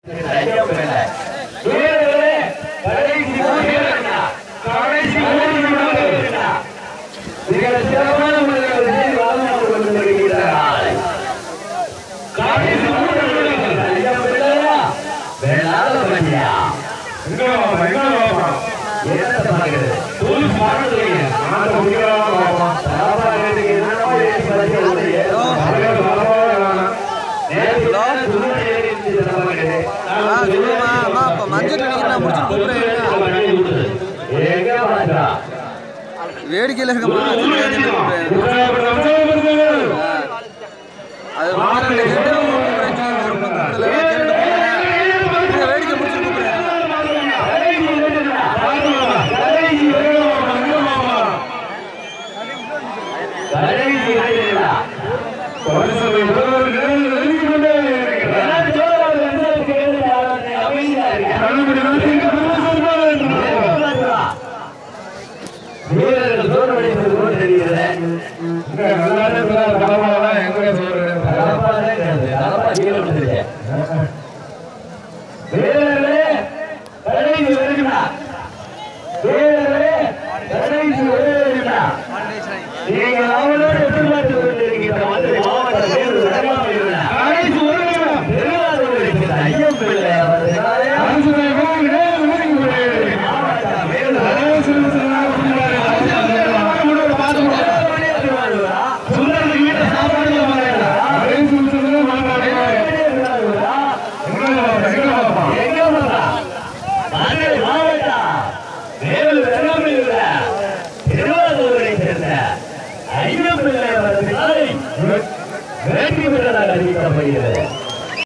வீரர்களே, கடைசி மூன்று வீரர்களா? கடைசி மூன்று வீரர்களா? மிக சிறப்பான முறையில் செய்து வாழ்ந்து கொண்டிருக்கிறார்கள். கடைசி மூன்று வீரர்கள். ஐயா, பிள்ளையா? வேளாள பள்ளியா? என்னத்தை பார்க்கிறது? புது பாடல்கள். சாப்பாடு கேட்டீங்க, என்னமோ ஏறி பறிக்கிறது. நேற்று தான் சுடுமணி ஏறி இருந்துச்சு நமக்கு. ஆ சொல்லுமா அம்மா இப்போ மஞ்சள் நினைக்கிறேன் நான் முடிச்சு கூப்பிடுறேன் எங்க பாத்தா வேடிக்கையில் இருக்கம்மா கூப்பிடுறேன் அது ரொம்ப ரெண்டு கேட்டு கூப்பிடுறேன் கூப்பிடல கேட்டு கூப்பிடுறேன் வேடிக்கை முடிச்சு கூப்பிடுறேன் வீரர்கள் தோல்வடைந்தது போல் தெரிகிறது கலப்பா தான் கிடையாது. கலப்பா கீழே விழுந்துருச்சு.